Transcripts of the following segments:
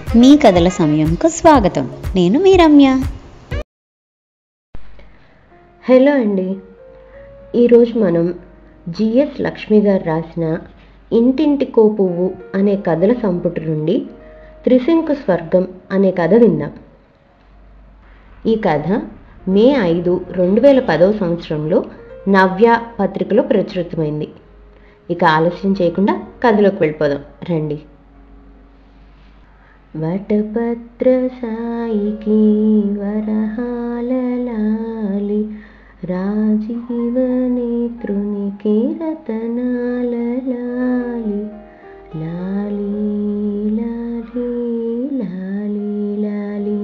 మీ కథల సమయంకు స్వాగతం నేను మీ రమ్య హలో అండి ఈరోజు మనం జిఎస్ లక్ష్మి గారు రాసిన ఇంటింటికో పువ్వు అనే కథల సంపుటి నుండి త్రిశంకు స్వర్గం అనే కథ విందాం ఈ కథ మే ఐదు రెండు వేల పదవ సంవత్సరంలో నవ్య పత్రికలో ప్రచురితమైంది ఇక ఆలస్యం చేయకుండా కథలోకి వెళ్ళిపోదాం రండి వటపత్ర సాయికి వరహాలలాలి రాజీవ నేత్రునికి రతనాల లాలి లాలి లాలి లాలి లాలి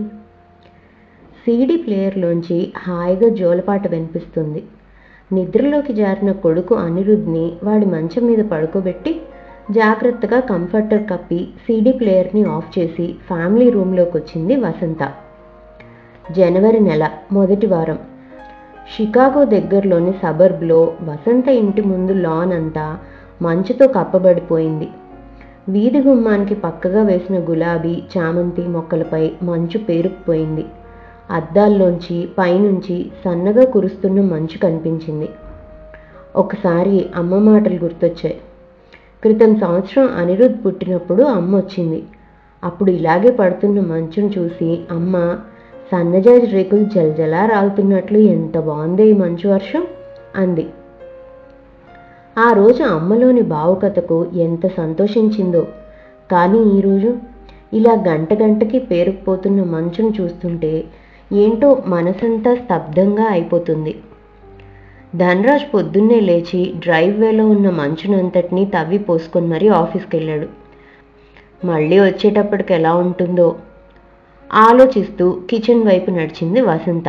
సీడీ ప్లేయర్లోంచి హాయిగా జోలపాట వినిపిస్తుంది నిద్రలోకి జారిన కొడుకు అనిరుద్ని వాడి మంచం మీద పడుకోబెట్టి జాగ్రత్తగా కంఫర్టర్ కప్పి సీడీ ప్లేయర్ని ఆఫ్ చేసి ఫ్యామిలీ రూమ్లోకి వచ్చింది వసంత జనవరి నెల మొదటి వారం షికాగో దగ్గరలోని సబర్బ్లో వసంత ఇంటి ముందు లాన్ అంతా మంచుతో కప్పబడిపోయింది వీధి గుమ్మానికి పక్కగా వేసిన గులాబీ చామంతి మొక్కలపై మంచు పేరుకుపోయింది అద్దాల్లోంచి పైనుంచి సన్నగా కురుస్తున్న మంచు కనిపించింది ఒకసారి అమ్మ మాటలు గుర్తొచ్చాయి క్రితం సంవత్సరం అనిరుద్ పుట్టినప్పుడు అమ్మ వచ్చింది అప్పుడు ఇలాగే పడుతున్న మంచును చూసి అమ్మ సన్నజాజి రేకులు జలజలా రాలుతున్నట్లు ఎంత బాగుంది ఈ మంచు వర్షం అంది ఆ రోజు అమ్మలోని భావుకథకు ఎంత సంతోషించిందో కానీ ఈరోజు ఇలా గంట గంటకి పేరుకుపోతున్న మంచును చూస్తుంటే ఏంటో మనసంతా స్తబ్దంగా అయిపోతుంది ధనరాజ్ పొద్దున్నే లేచి డ్రైవ్ వేలో ఉన్న మంచునంతటినీ తవ్వి పోసుకొని మరీ ఆఫీస్కి వెళ్ళాడు మళ్ళీ వచ్చేటప్పటికి ఎలా ఉంటుందో ఆలోచిస్తూ కిచెన్ వైపు నడిచింది వసంత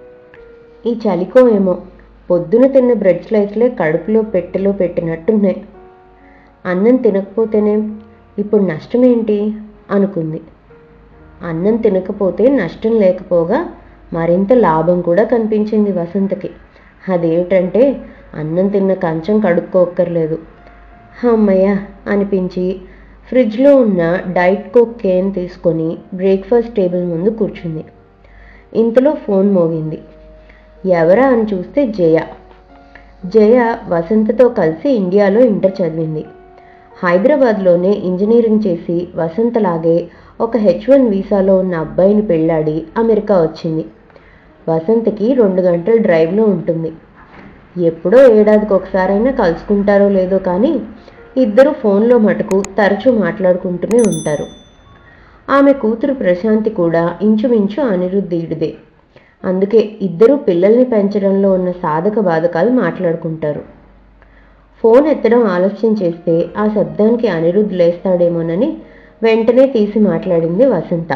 ఈ చలికో ఏమో పొద్దున తిన్న బ్రెడ్ స్లైస్లే కడుపులో పెట్టెలో పెట్టినట్టున్నాయి అన్నం తినకపోతేనే ఇప్పుడు నష్టం ఏంటి అనుకుంది అన్నం తినకపోతే నష్టం లేకపోగా మరింత లాభం కూడా కనిపించింది వసంతకి అదేమిటంటే అన్నం తిన్న కంచం కడుక్కోక్కర్లేదు అమ్మయ్య అనిపించి ఫ్రిడ్జ్లో ఉన్న డైట్ కోక్ కేన్ తీసుకొని బ్రేక్ఫాస్ట్ టేబుల్ ముందు కూర్చుంది ఇంతలో ఫోన్ మోగింది ఎవరా అని చూస్తే జయ జయ వసంతతో కలిసి ఇండియాలో ఇంటర్ చదివింది హైదరాబాద్లోనే ఇంజనీరింగ్ చేసి వసంతలాగే ఒక హెచ్ వన్ వీసాలో ఉన్న అబ్బాయిని పెళ్ళాడి అమెరికా వచ్చింది వసంతకి రెండు గంటల డ్రైవ్లో ఉంటుంది ఎప్పుడో ఏడాదికి ఒకసారైనా కలుసుకుంటారో లేదో కానీ ఇద్దరు ఫోన్లో మటుకు తరచూ మాట్లాడుకుంటూనే ఉంటారు ఆమె కూతురు ప్రశాంతి కూడా ఇంచుమించు అనిరుద్ధీయుడిదే అందుకే ఇద్దరు పిల్లల్ని పెంచడంలో ఉన్న సాధక బాధకాలు మాట్లాడుకుంటారు ఫోన్ ఎత్తడం ఆలస్యం చేస్తే ఆ శబ్దానికి అనిరుద్ధ్ లేస్తాడేమోనని వెంటనే తీసి మాట్లాడింది వసంత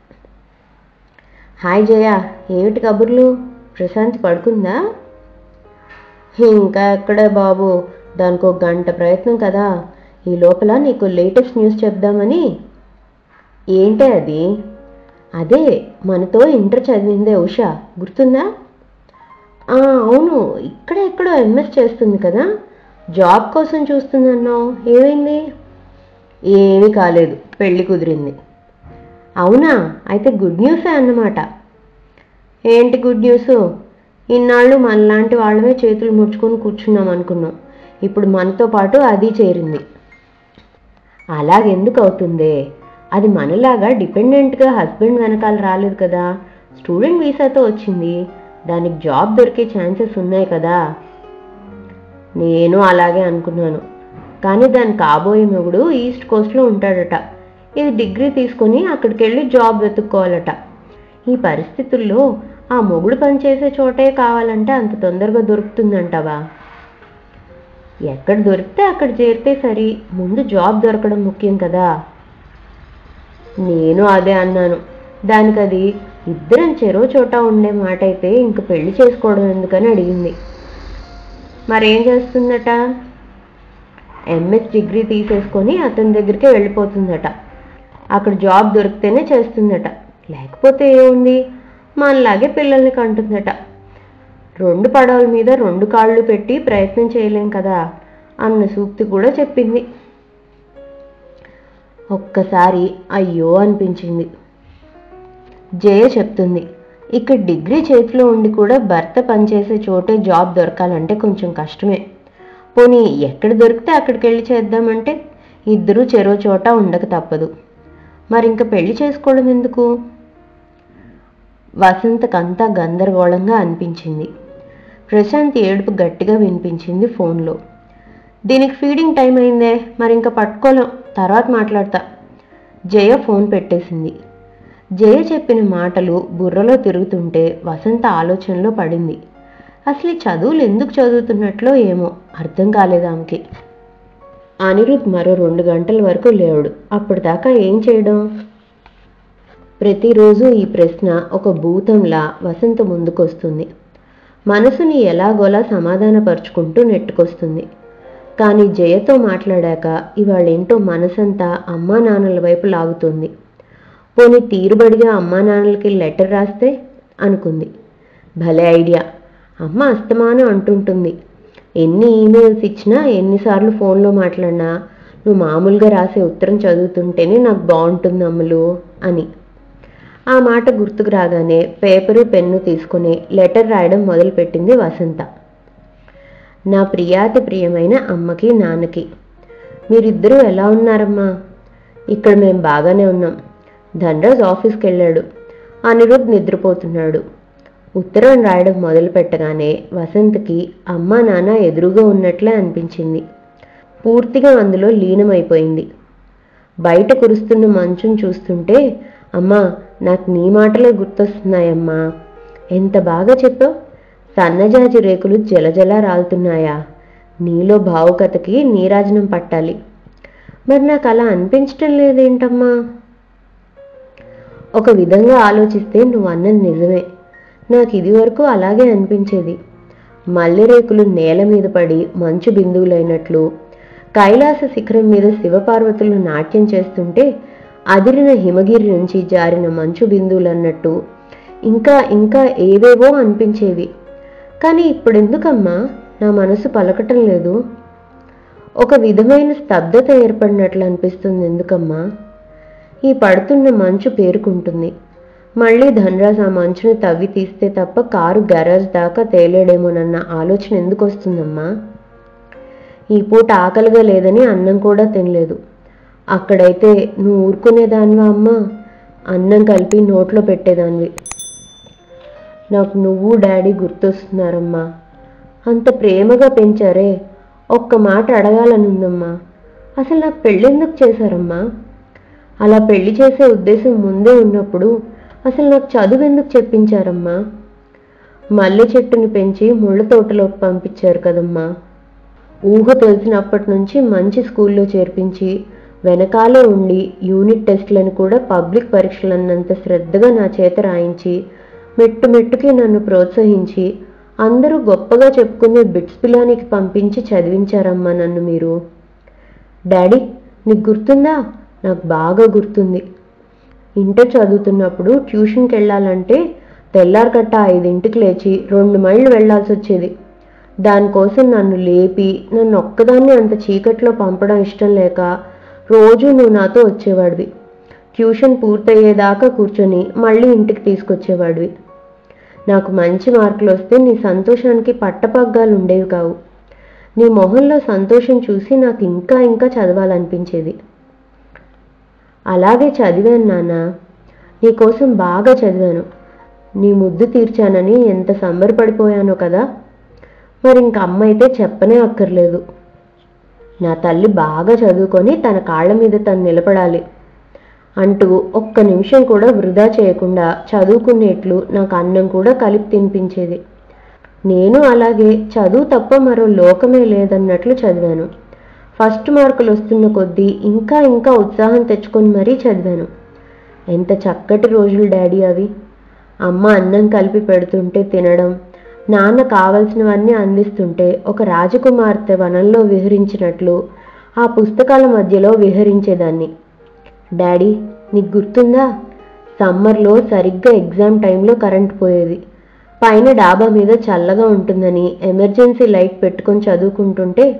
హాయ్ జయ ఏమిటి కబుర్లు ప్రశాంత్ పడుకుందా ఇంకా ఎక్కడే బాబు దానికి ఒక గంట ప్రయత్నం కదా ఈ లోపల నీకు లేటెస్ట్ న్యూస్ చెప్దామని ఏంటే అది అదే మనతో ఇంటర్ చదివిందే ఉషా గుర్తుందా ఆ, అవును ఇక్కడ ఎక్కడో ఎంఎస్ చేస్తుంది కదా జాబ్ కోసం చూస్తుందన్నావు ఏమైంది ఏమీ కాలేదు పెళ్లి కుదిరింది అవునా అయితే గుడ్ న్యూసే అన్నమాట ఏంటి గుడ్ న్యూస్ ఇన్నాళ్ళు మనలాంటి వాళ్ళమే చేతులు ముడుచుకొని కూర్చున్నాం అనుకున్నాం ఇప్పుడు మనతో పాటు అది చేరింది అలాగెందుకు అవుతుందే అది మనలాగా డిపెండెంట్గా హస్బెండ్ వెనకాల రాలేదు కదా స్టూడెంట్ వీసాతో వచ్చింది దానికి జాబ్ దొరికే ఛాన్సెస్ ఉన్నాయి కదా నేను అలాగే అనుకున్నాను కానీ దాని కాబోయే మొగుడు ఈస్ట్ కోస్ట్లో ఉంటాడట ఇది డిగ్రీ తీసుకొని అక్కడికి వెళ్ళి జాబ్ వెతుక్కోవాలట ఈ పరిస్థితుల్లో ఆ మొగుడు పనిచేసే చోటే కావాలంటే అంత తొందరగా దొరుకుతుందంటావా ఎక్కడ దొరికితే అక్కడ చేరితే సరి ముందు జాబ్ దొరకడం ముఖ్యం కదా నేను అదే అన్నాను దానికి అది ఇద్దరం చెరో చోట ఉండే మాట అయితే ఇంక పెళ్లి చేసుకోవడం ఎందుకని అడిగింది మరేం చేస్తుందట ఎంఎస్ డిగ్రీ తీసేసుకొని అతని దగ్గరికే వెళ్ళిపోతుందట అక్కడ జాబ్ దొరికితేనే చేస్తుందట లేకపోతే ఏముంది మనలాగే పిల్లల్ని కంటుందట రెండు పడవల మీద రెండు కాళ్ళు పెట్టి ప్రయత్నం చేయలేం కదా అన్న సూక్తి కూడా చెప్పింది ఒక్కసారి అయ్యో అనిపించింది జయ చెప్తుంది ఇక్కడ డిగ్రీ చేతిలో ఉండి కూడా భర్త పనిచేసే చోటే జాబ్ దొరకాలంటే కొంచెం కష్టమే పోనీ ఎక్కడ దొరికితే అక్కడికి వెళ్ళి చేద్దామంటే ఇద్దరూ చెరో చోట ఉండక తప్పదు మరి ఇంక పెళ్లి చేసుకోవడం ఎందుకు వసంతకంతా గందరగోళంగా అనిపించింది ప్రశాంత్ ఏడుపు గట్టిగా వినిపించింది ఫోన్లో దీనికి ఫీడింగ్ టైం అయిందే మరి ఇంకా పట్టుకోలేం తర్వాత మాట్లాడతా జయ ఫోన్ పెట్టేసింది జయ చెప్పిన మాటలు బుర్రలో తిరుగుతుంటే వసంత ఆలోచనలో పడింది అసలు ఈ చదువులు ఎందుకు చదువుతున్నట్లో ఏమో అర్థం కాలేదు ఆమెకి అనిరుద్ మరో రెండు గంటల వరకు లేవడు అప్పటిదాకా ఏం చేయడం ప్రతిరోజు ఈ ప్రశ్న ఒక భూతంలా వసంత ముందుకొస్తుంది మనసుని ఎలాగోలా సమాధానపరుచుకుంటూ నెట్టుకొస్తుంది కానీ జయతో మాట్లాడాక ఇవాళేంటో మనసంతా అమ్మా నాన్నల వైపు లాగుతుంది పోనీ తీరుబడిగా అమ్మా నాన్నలకి లెటర్ రాస్తే అనుకుంది భలే ఐడియా అమ్మ అస్తమానం అంటుంటుంది ఎన్ని ఈమెయిల్స్ ఇచ్చినా ఎన్నిసార్లు ఫోన్లో మాట్లాడినా నువ్వు మామూలుగా రాసే ఉత్తరం చదువుతుంటేనే నాకు బాగుంటుంది అమ్ములు అని ఆ మాట గుర్తుకు రాగానే పేపరు పెన్ను తీసుకుని లెటర్ రాయడం మొదలుపెట్టింది వసంత నా ప్రియాతి ప్రియమైన అమ్మకి నాన్నకి మీరిద్దరూ ఎలా ఉన్నారమ్మా ఇక్కడ మేము బాగానే ఉన్నాం ధనరాజ్ ఆఫీస్కి వెళ్ళాడు అనిరుద్ నిద్రపోతున్నాడు ఉత్తరం రాయడం మొదలు పెట్టగానే వసంత్కి అమ్మా నాన్న ఎదురుగా ఉన్నట్లే అనిపించింది పూర్తిగా అందులో లీనమైపోయింది బయట కురుస్తున్న మంచును చూస్తుంటే అమ్మా నాకు నీ మాటలే గుర్తొస్తున్నాయమ్మా ఎంత బాగా చెప్పావు సన్నజాజి రేకులు జలజల రాలుతున్నాయా నీలో భావుకతకి నీరాజనం పట్టాలి మరి నాకు అలా అనిపించటం లేదేంటమ్మా ఒక విధంగా ఆలోచిస్తే నువ్వు అన్నది నిజమే నాకు ఇదివరకు అలాగే అనిపించేది మల్లె రేకులు నేల మీద పడి మంచు బిందువులైనట్లు కైలాస శిఖరం మీద శివపార్వతులు నాట్యం చేస్తుంటే అదిరిన హిమగిరి నుంచి జారిన మంచు బిందువులన్నట్టు ఇంకా ఇంకా ఏవేవో అనిపించేవి కానీ ఇప్పుడెందుకమ్మా నా మనసు పలకటం లేదు ఒక విధమైన స్తబ్దత ఏర్పడినట్లు అనిపిస్తుంది ఎందుకమ్మా ఈ పడుతున్న మంచు పేరుకుంటుంది మళ్ళీ ధనరాజ్ ఆ మంచుని తవ్వి తీస్తే తప్ప కారు గరాజ్ దాకా తేలేడేమోనన్న ఆలోచన ఎందుకు వస్తుందమ్మా ఈ పూట ఆకలిగా లేదని అన్నం కూడా తినలేదు అక్కడైతే నువ్వు ఊరుకునేదానివా అమ్మా అన్నం కలిపి నోట్లో పెట్టేదానివి నాకు నువ్వు డాడీ గుర్తొస్తున్నారమ్మా అంత ప్రేమగా పెంచారే ఒక్క మాట అడగాలనుందమ్మా అసలు నాకు పెళ్ళెందుకు చేశారమ్మా అలా పెళ్లి చేసే ఉద్దేశం ముందే ఉన్నప్పుడు అసలు నాకు చదువు ఎందుకు చెప్పించారమ్మా మల్లె చెట్టుని పెంచి ముళ్ళ తోటలోకి పంపించారు కదమ్మా ఊహ తెలిసినప్పటి నుంచి మంచి స్కూల్లో చేర్పించి వెనకాలే ఉండి యూనిట్ టెస్ట్లను కూడా పబ్లిక్ పరీక్షలన్నంత శ్రద్ధగా నా చేత రాయించి మెట్టు మెట్టుకి నన్ను ప్రోత్సహించి అందరూ గొప్పగా చెప్పుకునే బిట్స్ పిలానికి పంపించి చదివించారమ్మా నన్ను మీరు డాడీ నీకు గుర్తుందా నాకు బాగా గుర్తుంది ఇంటర్ చదువుతున్నప్పుడు ట్యూషన్కి వెళ్ళాలంటే తెల్లారకట్ట ఐదింటికి లేచి రెండు మైళ్ళు వెళ్ళాల్సి వచ్చేది దానికోసం నన్ను లేపి నన్ను ఒక్కదాన్ని అంత చీకట్లో పంపడం ఇష్టం లేక రోజు నువ్వు నాతో వచ్చేవాడివి ట్యూషన్ పూర్తయ్యేదాకా కూర్చొని మళ్ళీ ఇంటికి తీసుకొచ్చేవాడివి నాకు మంచి మార్కులు వస్తే నీ సంతోషానికి పట్టపగ్గాలు ఉండేవి కావు నీ మొహంలో సంతోషం చూసి నాకు ఇంకా ఇంకా చదవాలనిపించేది అలాగే చదివాను నాన్న నీకోసం బాగా చదివాను నీ ముద్దు తీర్చానని ఎంత సంబరపడిపోయానో కదా మరి ఇంక అమ్మ అయితే చెప్పనే అక్కర్లేదు నా తల్లి బాగా చదువుకొని తన కాళ్ళ మీద తను నిలబడాలి అంటూ ఒక్క నిమిషం కూడా వృధా చేయకుండా చదువుకునేట్లు నాకు అన్నం కూడా కలిపి తినిపించేది నేను అలాగే చదువు తప్ప మరో లోకమే లేదన్నట్లు చదివాను ఫస్ట్ మార్కులు వస్తున్న కొద్దీ ఇంకా ఇంకా ఉత్సాహం తెచ్చుకొని మరీ చదివాను ఎంత చక్కటి రోజులు డాడీ అవి అమ్మ అన్నం కలిపి పెడుతుంటే తినడం నాన్న కావలసినవన్నీ అందిస్తుంటే ఒక రాజకుమార్తె వనంలో విహరించినట్లు ఆ పుస్తకాల మధ్యలో విహరించేదాన్ని డాడీ నీకు గుర్తుందా సమ్మర్లో సరిగ్గా ఎగ్జామ్ టైంలో కరెంట్ పోయేది పైన డాబా మీద చల్లగా ఉంటుందని ఎమర్జెన్సీ లైట్ పెట్టుకొని చదువుకుంటుంటే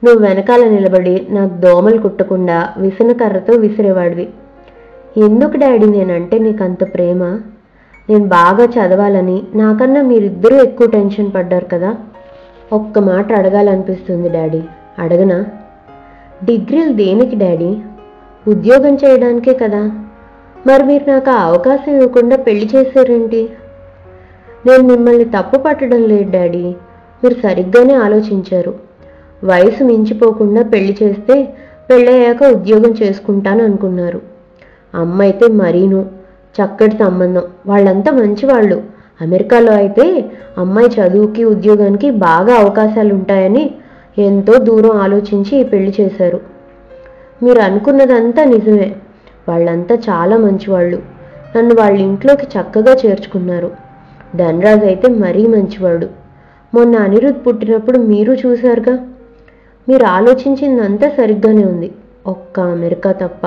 నువ్వు వెనకాల నిలబడి నాకు దోమలు కుట్టకుండా విసనకర్రతో విసిరేవాడివి ఎందుకు డాడీ నేనంటే నీకు అంత ప్రేమ నేను బాగా చదవాలని నాకన్నా మీరిద్దరూ ఎక్కువ టెన్షన్ పడ్డారు కదా ఒక్క మాట అడగాలనిపిస్తుంది డాడీ అడగనా డిగ్రీలు దేనికి డాడీ ఉద్యోగం చేయడానికే కదా మరి మీరు నాకు ఆ అవకాశం ఇవ్వకుండా పెళ్లి చేశారేంటి నేను మిమ్మల్ని తప్పు పట్టడం లేదు డాడీ మీరు సరిగ్గానే ఆలోచించారు వయసు మించిపోకుండా పెళ్లి చేస్తే పెళ్ళయ్యాక ఉద్యోగం చేసుకుంటాను అనుకున్నారు అమ్మ అయితే మరీను చక్కటి సంబంధం వాళ్ళంతా మంచివాళ్ళు అమెరికాలో అయితే అమ్మాయి చదువుకి ఉద్యోగానికి బాగా అవకాశాలు ఉంటాయని ఎంతో దూరం ఆలోచించి ఈ పెళ్లి చేశారు మీరు అనుకున్నదంతా నిజమే వాళ్ళంతా చాలా మంచివాళ్ళు నన్ను వాళ్ళ ఇంట్లోకి చక్కగా చేర్చుకున్నారు ధనరాజ్ అయితే మరీ మంచివాడు మొన్న అనిరుద్ పుట్టినప్పుడు మీరు చూశారుగా మీరు ఆలోచించిందంతా సరిగ్గానే ఉంది ఒక్క అమెరికా తప్ప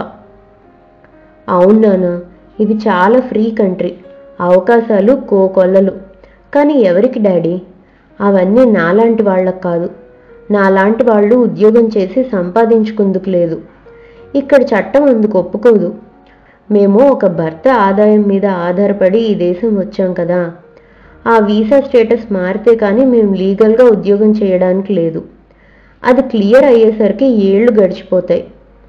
అవును నాన్న ఇది చాలా ఫ్రీ కంట్రీ అవకాశాలు కోకొల్లలు కానీ ఎవరికి డాడీ అవన్నీ నాలాంటి వాళ్ళకు కాదు నాలాంటి వాళ్ళు ఉద్యోగం చేసి సంపాదించుకుందుకు లేదు ఇక్కడ చట్టం అందుకు ఒప్పుకోదు మేము ఒక భర్త ఆదాయం మీద ఆధారపడి ఈ దేశం వచ్చాం కదా ఆ వీసా స్టేటస్ మారితే కానీ మేము లీగల్గా ఉద్యోగం చేయడానికి లేదు అది క్లియర్ అయ్యేసరికి ఏళ్ళు గడిచిపోతాయి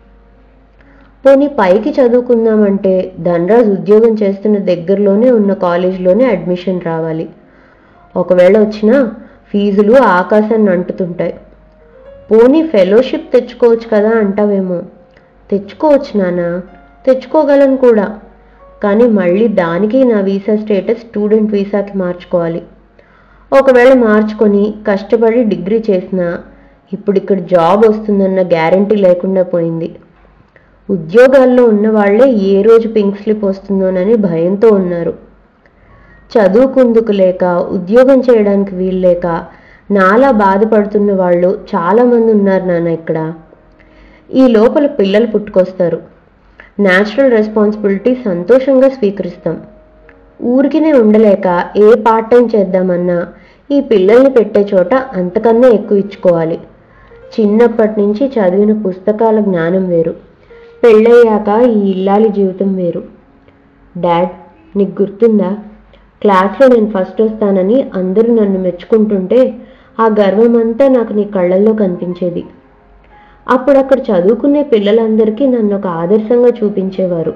పోనీ పైకి చదువుకుందామంటే ధనరాజ్ ఉద్యోగం చేస్తున్న దగ్గరలోనే ఉన్న కాలేజీలోనే అడ్మిషన్ రావాలి ఒకవేళ వచ్చినా ఫీజులు ఆకాశాన్ని అంటుతుంటాయి పోనీ ఫెలోషిప్ తెచ్చుకోవచ్చు కదా అంటావేమో తెచ్చుకోవచ్చు నాన్న తెచ్చుకోగలను కూడా కానీ మళ్ళీ దానికి నా వీసా స్టేటస్ స్టూడెంట్ వీసాకి మార్చుకోవాలి ఒకవేళ మార్చుకొని కష్టపడి డిగ్రీ చేసినా ఇప్పుడు ఇక్కడ జాబ్ వస్తుందన్న గ్యారంటీ లేకుండా పోయింది ఉద్యోగాల్లో ఉన్న వాళ్ళే ఏ రోజు పింక్ స్లిప్ వస్తుందోనని భయంతో ఉన్నారు చదువుకుందుకు లేక ఉద్యోగం చేయడానికి వీల్లేక నాలా బాధపడుతున్న వాళ్ళు చాలామంది ఉన్నారు నాన్న ఇక్కడ ఈ లోపల పిల్లలు పుట్టుకొస్తారు న్యాచురల్ రెస్పాన్సిబిలిటీ సంతోషంగా స్వీకరిస్తాం ఊరికినే ఉండలేక ఏ పార్ట్ టైం చేద్దామన్నా ఈ పిల్లల్ని పెట్టే చోట అంతకన్నా ఎక్కువ ఇచ్చుకోవాలి చిన్నప్పటి నుంచి చదివిన పుస్తకాల జ్ఞానం వేరు పెళ్ళయ్యాక ఈ ఇల్లాలి జీవితం వేరు డాడ్ నీకు గుర్తుందా క్లాస్లో నేను ఫస్ట్ వస్తానని అందరూ నన్ను మెచ్చుకుంటుంటే ఆ గర్వం అంతా నాకు నీ కళ్ళల్లో కనిపించేది అప్పుడు అక్కడ చదువుకునే పిల్లలందరికీ నన్ను ఒక ఆదర్శంగా చూపించేవారు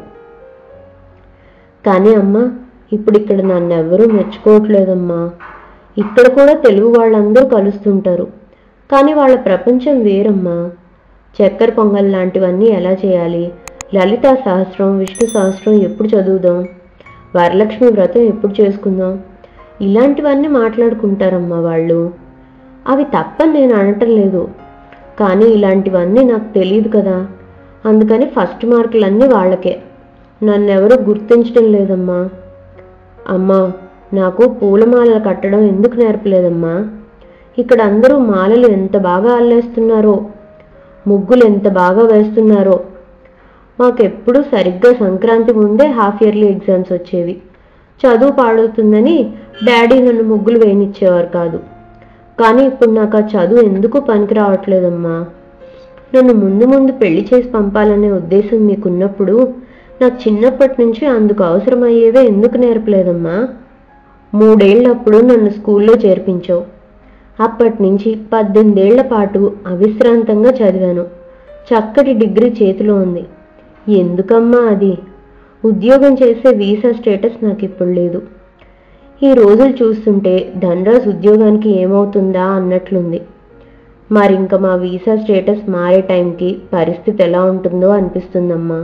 కానీ అమ్మా ఇప్పుడు ఇక్కడ నన్ను ఎవరూ మెచ్చుకోవట్లేదమ్మా ఇక్కడ కూడా తెలుగు వాళ్ళందరూ కలుస్తుంటారు కానీ వాళ్ళ ప్రపంచం వేరమ్మా చక్కెర పొంగల్ లాంటివన్నీ ఎలా చేయాలి లలితా సహస్రం విష్ణు సహస్రం ఎప్పుడు చదువుదాం వరలక్ష్మి వ్రతం ఎప్పుడు చేసుకుందాం ఇలాంటివన్నీ మాట్లాడుకుంటారమ్మా వాళ్ళు అవి తప్పని నేను అనటం లేదు కానీ ఇలాంటివన్నీ నాకు తెలియదు కదా అందుకని ఫస్ట్ మార్కులన్నీ వాళ్ళకే నన్నెవరూ గుర్తించడం లేదమ్మా అమ్మా నాకు పూలమాలలు కట్టడం ఎందుకు నేర్పలేదమ్మా ఇక్కడ అందరూ మాలలు ఎంత బాగా అల్లేస్తున్నారో ముగ్గులు ఎంత బాగా వేస్తున్నారో మాకెప్పుడు సరిగ్గా సంక్రాంతి ముందే హాఫ్ ఇయర్లీ ఎగ్జామ్స్ వచ్చేవి చదువు పాడవుతుందని డాడీ నన్ను ముగ్గులు వేయనిచ్చేవారు కాదు కానీ ఇప్పుడు నాకు ఆ చదువు ఎందుకు పనికి రావట్లేదమ్మా నన్ను ముందు ముందు పెళ్లి చేసి పంపాలనే ఉద్దేశం మీకున్నప్పుడు నాకు చిన్నప్పటి నుంచి అందుకు అవసరమయ్యేవే ఎందుకు నేర్పలేదమ్మా మూడేళ్లప్పుడు నన్ను స్కూల్లో చేర్పించావు అప్పటి నుంచి పద్దెనిమిదేళ్ల పాటు అవిశ్రాంతంగా చదివాను చక్కటి డిగ్రీ చేతిలో ఉంది ఎందుకమ్మా అది ఉద్యోగం చేసే వీసా స్టేటస్ నాకు ఇప్పుడు లేదు ఈ రోజులు చూస్తుంటే ధనరాజ్ ఉద్యోగానికి ఏమవుతుందా అన్నట్లుంది మరి ఇంకా మా వీసా స్టేటస్ మారే టైంకి పరిస్థితి ఎలా ఉంటుందో అనిపిస్తుందమ్మా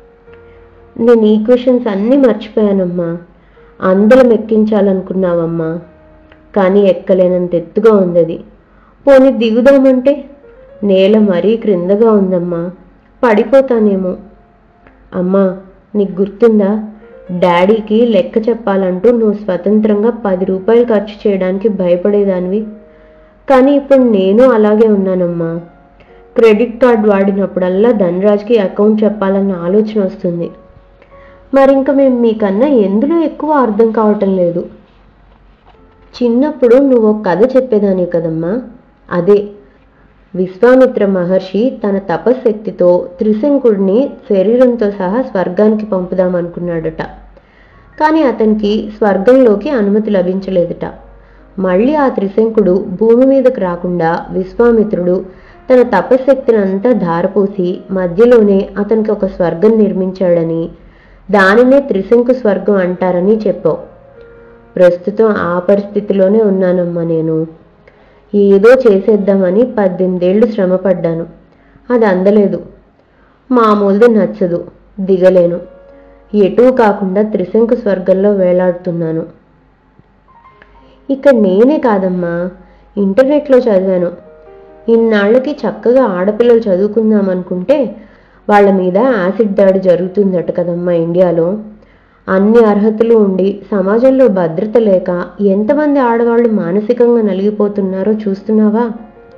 నేను ఈక్వేషన్స్ అన్నీ మర్చిపోయానమ్మా అందలం ఎక్కించాలనుకున్నావమ్మా కానీ ఎక్కలేనంత ఎత్తుగా ఉంది అది పోనీ దిగుదామంటే నేల మరీ క్రిందగా ఉందమ్మా పడిపోతానేమో అమ్మా నీకు గుర్తుందా డాడీకి లెక్క చెప్పాలంటూ నువ్వు స్వతంత్రంగా పది రూపాయలు ఖర్చు చేయడానికి భయపడేదానివి కానీ ఇప్పుడు నేను అలాగే ఉన్నానమ్మా క్రెడిట్ కార్డ్ వాడినప్పుడల్లా ధనరాజ్కి అకౌంట్ చెప్పాలన్న ఆలోచన వస్తుంది మరి ఇంకా మేము మీకన్నా ఎందులో ఎక్కువ అర్థం కావటం లేదు చిన్నప్పుడు నువ్వు ఒక కథ చెప్పేదాన్ని కదమ్మా అదే విశ్వామిత్ర మహర్షి తన తపశ్శక్తితో త్రిశంకుడిని శరీరంతో సహా స్వర్గానికి పంపుదామనుకున్నాడట కానీ అతనికి స్వర్గంలోకి అనుమతి లభించలేదట మళ్ళీ ఆ త్రిశంకుడు భూమి మీదకు రాకుండా విశ్వామిత్రుడు తన తపశ్శక్తిని అంతా ధారపోసి మధ్యలోనే అతనికి ఒక స్వర్గం నిర్మించాడని దానినే త్రిశంకు స్వర్గం అంటారని చెప్పావు ప్రస్తుతం ఆ పరిస్థితిలోనే ఉన్నానమ్మా నేను ఏదో చేసేద్దామని పద్దెనిమిదేళ్లు శ్రమపడ్డాను అది అందలేదు మామూలుది నచ్చదు దిగలేను ఎటూ కాకుండా త్రిశంకు స్వర్గంలో వేలాడుతున్నాను ఇక్కడ నేనే కాదమ్మా ఇంటర్నెట్లో చదివాను ఇన్నాళ్ళకి చక్కగా ఆడపిల్లలు చదువుకుందాం అనుకుంటే వాళ్ళ మీద యాసిడ్ దాడి జరుగుతుందట కదమ్మా ఇండియాలో అన్ని అర్హతలు ఉండి సమాజంలో భద్రత లేక ఎంతమంది ఆడవాళ్ళు మానసికంగా నలిగిపోతున్నారో చూస్తున్నావా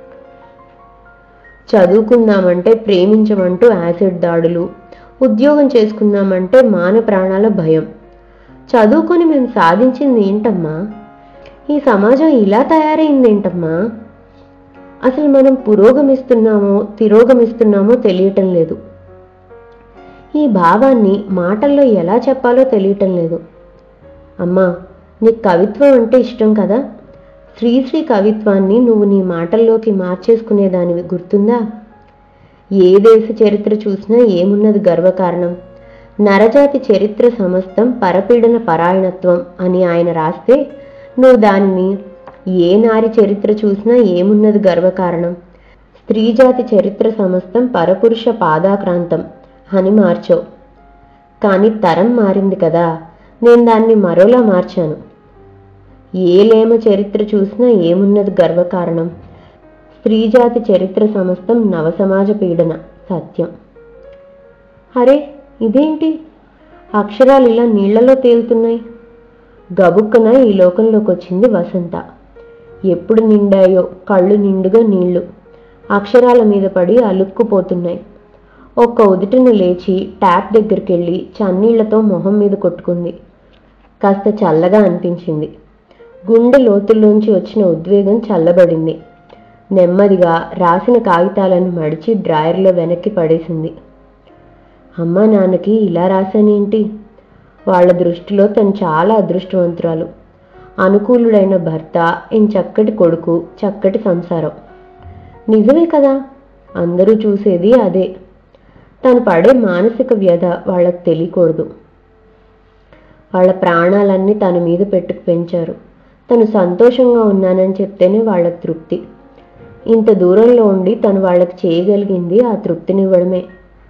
చదువుకుందామంటే ప్రేమించమంటూ యాసిడ్ దాడులు ఉద్యోగం చేసుకుందామంటే మాన ప్రాణాల భయం చదువుకొని మేము సాధించింది ఏంటమ్మా ఈ సమాజం ఇలా తయారైందేంటమ్మా అసలు మనం పురోగమిస్తున్నామో తిరోగమిస్తున్నామో తెలియటం లేదు ఈ భావాన్ని మాటల్లో ఎలా చెప్పాలో తెలియటం లేదు అమ్మా నీకు కవిత్వం అంటే ఇష్టం కదా శ్రీశ్రీ కవిత్వాన్ని నువ్వు నీ మాటల్లోకి మార్చేసుకునేదానివి గుర్తుందా ఏ దేశ చరిత్ర చూసినా ఏమున్నది గర్వకారణం నరజాతి చరిత్ర సమస్తం పరపీడన పరాయణత్వం అని ఆయన రాస్తే నువ్వు దానిని ఏ నారి చరిత్ర చూసినా ఏమున్నది గర్వకారణం స్త్రీజాతి చరిత్ర సమస్తం పరపురుష పాదాక్రాంతం అని మార్చావు కానీ తరం మారింది కదా నేను దాన్ని మరోలా మార్చాను ఏ లేమ చరిత్ర చూసినా ఏమున్నది గర్వకారణం స్త్రీజాతి చరిత్ర సమస్తం నవసమాజ పీడన సత్యం అరే ఇదేంటి అక్షరాలు ఇలా నీళ్లలో తేలుతున్నాయి గబుక్కున ఈ లోకంలోకి వచ్చింది వసంత ఎప్పుడు నిండాయో కళ్ళు నిండుగా నీళ్లు అక్షరాల మీద పడి అలుక్కుపోతున్నాయి ఒక్క ఉదుటిన లేచి ట్యాప్ దగ్గరికి వెళ్ళి చన్నీళ్లతో మొహం మీద కొట్టుకుంది కాస్త చల్లగా అనిపించింది గుండె లోతుల్లోంచి వచ్చిన ఉద్వేగం చల్లబడింది నెమ్మదిగా రాసిన కాగితాలను మడిచి డ్రాయర్లో వెనక్కి పడేసింది అమ్మా నాన్నకి ఇలా రాశానేంటి వాళ్ళ దృష్టిలో తను చాలా అదృష్టవంతురాలు అనుకూలుడైన భర్త ఇన్ చక్కటి కొడుకు చక్కటి సంసారం నిజమే కదా అందరూ చూసేది అదే తను పడే మానసిక వ్యధ వాళ్ళకి తెలియకూడదు వాళ్ళ ప్రాణాలన్నీ తన మీద పెట్టుకు పెంచారు తను సంతోషంగా ఉన్నానని చెప్తేనే వాళ్ళకి తృప్తి ఇంత దూరంలో ఉండి తను వాళ్ళకి చేయగలిగింది ఆ తృప్తినివ్వడమే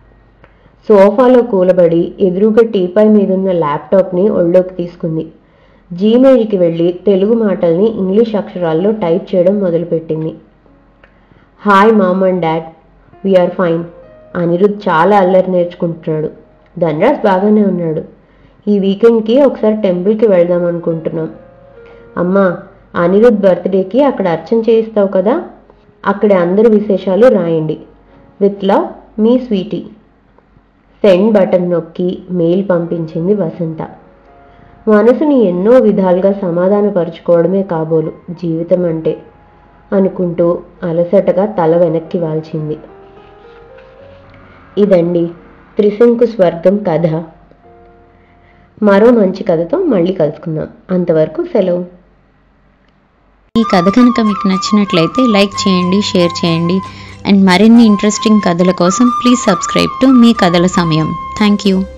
సోఫాలో కూలబడి ఎదురుగా టీపై మీదున్న ల్యాప్టాప్ని ఒళ్ళోకి తీసుకుంది జీమెయిల్కి వెళ్ళి తెలుగు మాటల్ని ఇంగ్లీష్ అక్షరాల్లో టైప్ చేయడం మొదలుపెట్టింది hi mom and dad we are fine Anirudh చాలా అల్లరి నేర్చుకుంటున్నాడు ధనరాజ్ బాగానే ఉన్నాడు ఈ వీకెండ్కి ఒకసారి టెంపుల్కి వెళ్దాం అనుకుంటున్నాం అమ్మా అనిరుద్ బర్త్డేకి అక్కడ అర్చన చేయిస్తావు కదా అక్కడ అందరి విశేషాలు రాయండి విత్ లవ్ మీ స్వీటీ సెండ్ బటన్ నొక్కి మెయిల్ పంపించింది వసంత మనసుని ఎన్నో విధాలుగా సమాధానపరుచుకోవడమే కాబోలు జీవితం అంటే అనుకుంటూ అలసటగా తల వెనక్కి వాల్చింది ఇదండి త్రిశంకు స్వర్గం కథ మరో మంచి కథతో మళ్ళీ కలుసుకుందాం అంతవరకు సెలవు ఈ కథ కనుక మీకు నచ్చినట్లయితే లైక్ చేయండి షేర్ చేయండి అండ్ మరిన్ని ఇంట్రెస్టింగ్ కథల కోసం ప్లీజ్ సబ్స్క్రైబ్ టు మీ కథల సమయం థ్యాంక్ యూ